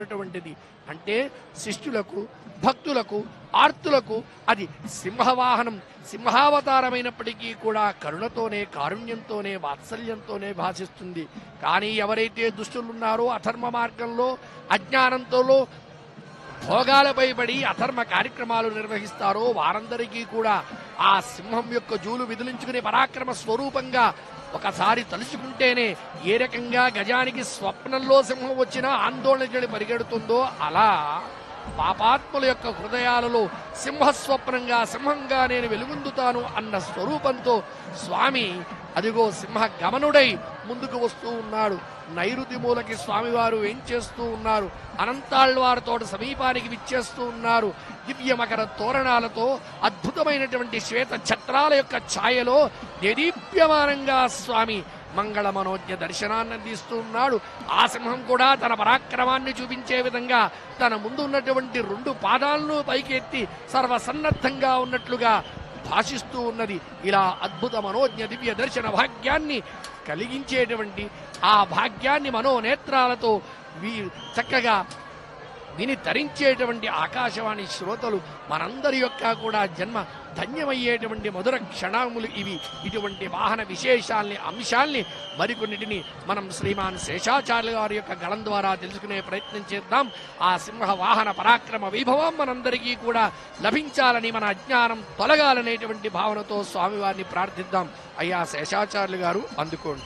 ఉన్నటువంటిది అంటే శిష్యులకు భక్తులకు ఆర్తులకు అది సింహవాహనం సింహావతారమైనప్పటికీ కూడా కరుణతోనే కారుణ్యంతోనే వాత్సల్యంతోనే భాషిస్తుంది కానీ ఎవరైతే దుష్టులున్నారో అధర్మ మార్గంలో అజ్ఞానంతోలో భోగాలపై పడి అధర్మ కార్యక్రమాలు నిర్వహిస్తారో వారందరికీ కూడా ఆ సింహం యొక్క జూలు విదిలించుకునే పరాక్రమ స్వరూపంగా ఒకసారి తలుచుకుంటేనే ఏ రకంగా గజానికి స్వప్నంలో సింహం వచ్చినా ఆందోళన చెడి పరిగెడుతుందో అలా పాపాత్ముల యొక్క హృదయాలలో సింహస్వప్నంగా సింహంగా నేను వెలుగొందుతాను అన్న స్వరూపంతో స్వామి అదిగో సింహ గమనుడై ముందుకు వస్తూ ఉన్నాడు నైరుతి మూలకి స్వామివారు ఏం చేస్తూ ఉన్నారు అనంతాళ్వారితో సమీపానికి విచ్చేస్తూ ఉన్నారు దివ్య మకర తోరణాలతో అద్భుతమైనటువంటి శ్వేత ఛత్రాల యొక్క ఛాయలో దేదీప్యమానంగా స్వామి మంగళ మనోజ్ఞ దర్శనాన్ని అందిస్తూ ఉన్నాడు ఆ సింహం కూడా తన పరాక్రమాన్ని చూపించే విధంగా తన ముందు ఉన్నటువంటి రెండు పాదాలను పైకెత్తి సర్వసన్నద్ధంగా ఉన్నట్లుగా భాషిస్తూ ఉన్నది ఇలా అద్భుత మనోజ్ఞ దివ్య దర్శన భాగ్యాన్ని కలిగించేటువంటి ఆ భాగ్యాన్ని మనోనేత్రాలతో వీ చక్కగా విని తరించేటువంటి ఆకాశవాణి శ్రోతలు మనందరి యొక్క కూడా జన్మ ధన్యమయ్యేటువంటి మధుర క్షణములు ఇవి ఇటువంటి వాహన విశేషాల్ని అంశాల్ని మరికొన్నిటిని మనం శ్రీమాన్ శేషాచార్య గారి యొక్క గళం ద్వారా తెలుసుకునే ప్రయత్నం చేద్దాం ఆ సింహ వాహన పరాక్రమ వైభవం మనందరికీ కూడా లభించాలని మన అజ్ఞానం తొలగాలనేటువంటి భావనతో స్వామివారిని ప్రార్థిద్దాం అయ్యా శేషాచార్యులు గారు అందుకోండి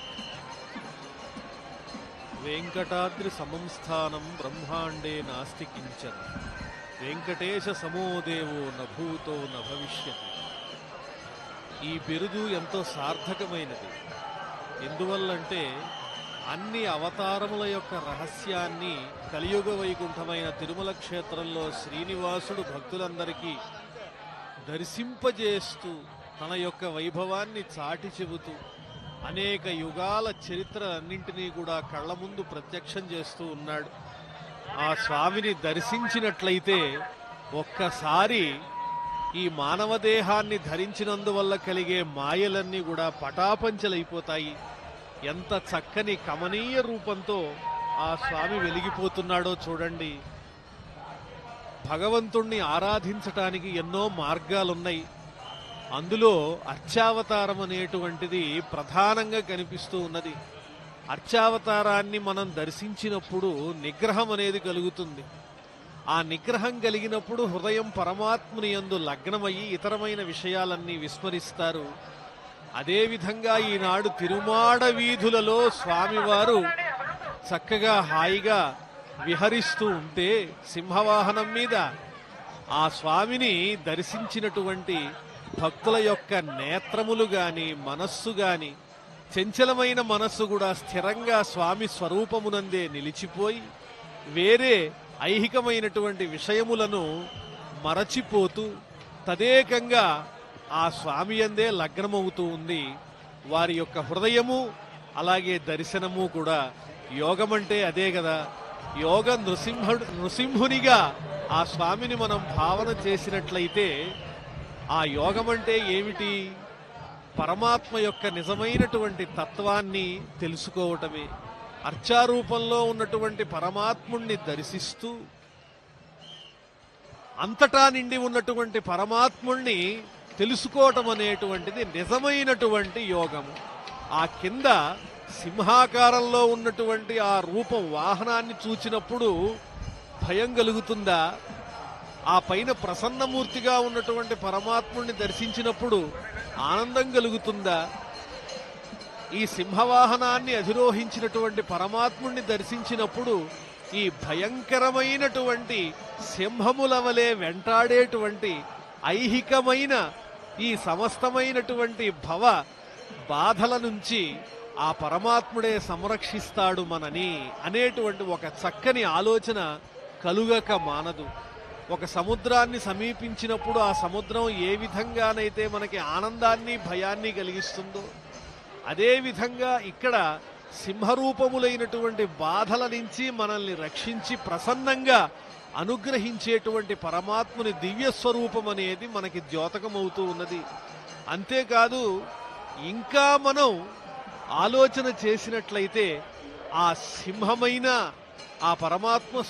వెంకటాద్రి సమం స్థానం బ్రహ్మాండే నాస్తి కించన వెంకటేశ సమోదేవో నభూతో న భవిష్యతి ఈ బిరుదు ఎంతో సార్థకమైనది ఎందువల్లంటే అన్ని అవతారముల యొక్క రహస్యాన్ని కలియుగ వైకుంఠమైన తిరుమల క్షేత్రంలో శ్రీనివాసుడు భక్తులందరికీ దర్శింపజేస్తూ తన యొక్క వైభవాన్ని చాటి చెబుతూ అనేక యుగాల చరిత్రలన్నింటినీ కూడా కళ్ళ ముందు ప్రత్యక్షం చేస్తూ ఉన్నాడు ఆ స్వామిని దర్శించినట్లయితే ఒక్కసారి ఈ మానవ దేహాన్ని ధరించినందువల్ల కలిగే మాయలన్నీ కూడా పటాపంచలైపోతాయి ఎంత చక్కని కమనీయ రూపంతో ఆ స్వామి వెలిగిపోతున్నాడో చూడండి భగవంతుణ్ణి ఆరాధించటానికి ఎన్నో మార్గాలున్నాయి అందులో అర్చావతారం అనేటువంటిది ప్రధానంగా కనిపిస్తూ ఉన్నది అర్చావతారాన్ని మనం దర్శించినప్పుడు నిగ్రహం అనేది కలుగుతుంది ఆ నిగ్రహం కలిగినప్పుడు హృదయం పరమాత్ముని యందు లగ్నమయ్యి ఇతరమైన విషయాలన్నీ విస్మరిస్తారు అదేవిధంగా ఈనాడు తిరుమాడ వీధులలో స్వామివారు చక్కగా హాయిగా విహరిస్తూ ఉంటే సింహవాహనం మీద ఆ స్వామిని దర్శించినటువంటి భక్తుల యొక్క నేత్రములు గాని మనస్సు గాని చంచలమైన మనస్సు కూడా స్థిరంగా స్వామి స్వరూపమునందే నిలిచిపోయి వేరే ఐహికమైనటువంటి విషయములను మరచిపోతూ తదేకంగా ఆ స్వామి అందే లగ్నమవుతూ ఉంది వారి యొక్క హృదయము అలాగే దర్శనము కూడా యోగమంటే అదే కదా యోగ నృసింహుడు నృసింహునిగా ఆ స్వామిని మనం భావన చేసినట్లయితే ఆ యోగం అంటే ఏమిటి పరమాత్మ యొక్క నిజమైనటువంటి తత్వాన్ని తెలుసుకోవటమే అర్చారూపంలో ఉన్నటువంటి పరమాత్ముణ్ణి దర్శిస్తూ అంతటా నిండి ఉన్నటువంటి పరమాత్ముణ్ణి తెలుసుకోవటం అనేటువంటిది నిజమైనటువంటి యోగము ఆ కింద సింహాకారంలో ఉన్నటువంటి ఆ రూపం వాహనాన్ని చూచినప్పుడు భయం కలుగుతుందా ఆ పైన ప్రసన్నమూర్తిగా ఉన్నటువంటి పరమాత్ముణ్ణి దర్శించినప్పుడు ఆనందం కలుగుతుందా ఈ సింహవాహనాన్ని అధిరోహించినటువంటి పరమాత్ముణ్ణి దర్శించినప్పుడు ఈ భయంకరమైనటువంటి సింహముల వలె వెంటాడేటువంటి ఐహికమైన ఈ సమస్తమైనటువంటి భవ బాధల నుంచి ఆ పరమాత్ముడే సంరక్షిస్తాడు మనని అనేటువంటి ఒక చక్కని ఆలోచన కలుగక మానదు ఒక సముద్రాన్ని సమీపించినప్పుడు ఆ సముద్రం ఏ విధంగానైతే మనకి ఆనందాన్ని భయాన్ని కలిగిస్తుందో అదే విధంగా ఇక్కడ సింహరూపములైనటువంటి బాధల నుంచి మనల్ని రక్షించి ప్రసన్నంగా అనుగ్రహించేటువంటి పరమాత్ముని దివ్య స్వరూపం అనేది మనకి ద్యోతకమవుతూ ఉన్నది అంతేకాదు ఇంకా మనం ఆలోచన చేసినట్లయితే ఆ సింహమైన ఆ పరమాత్మ